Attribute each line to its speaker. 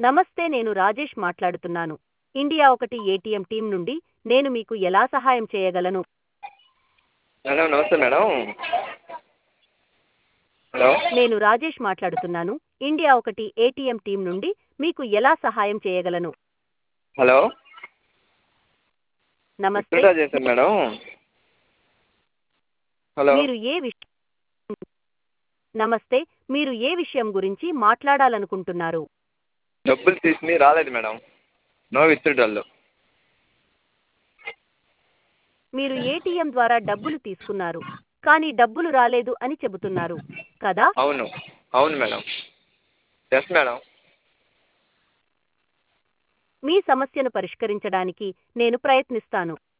Speaker 1: నమస్తే నేను రాజేష్ మాట్లాడుతున్నాను ఇండియా ఒకటి ఏటీఎం టీం నుండి నేను మీకు ఎలా సహాయం చేయగలను
Speaker 2: మేడం నమస్తే మేడం హలో
Speaker 1: నేను రాజేష్ మాట్లాడుతున్నాను ఇండియా ఒకటి ఏటీఎం టీం నుండి మీకు ఎలా సహాయం చేయగలను
Speaker 2: హలో
Speaker 1: నమస్తే
Speaker 2: విత్డ్రా చేశాను మేడం హలో
Speaker 1: మీరు ఏ విషయం నమస్తే మీరు ఏ విషయం గురించి మాట్లాడాలనుకుంటున్నారు
Speaker 2: డబ్బులు తీసింది రాలేదు మేడం నో విత్డ్రాల్
Speaker 1: మీరు ఏటీఎం ద్వారా డబ్బులు తీసుకున్నారు కానీ డబ్బులు రాలేదు అని చెబుతున్నారు కదా
Speaker 2: అవును అవును మేడం ఎస్ మేడం
Speaker 1: మీ సమస్యను పరిష్కరించడానికి నేను ప్రయత్నిస్తాను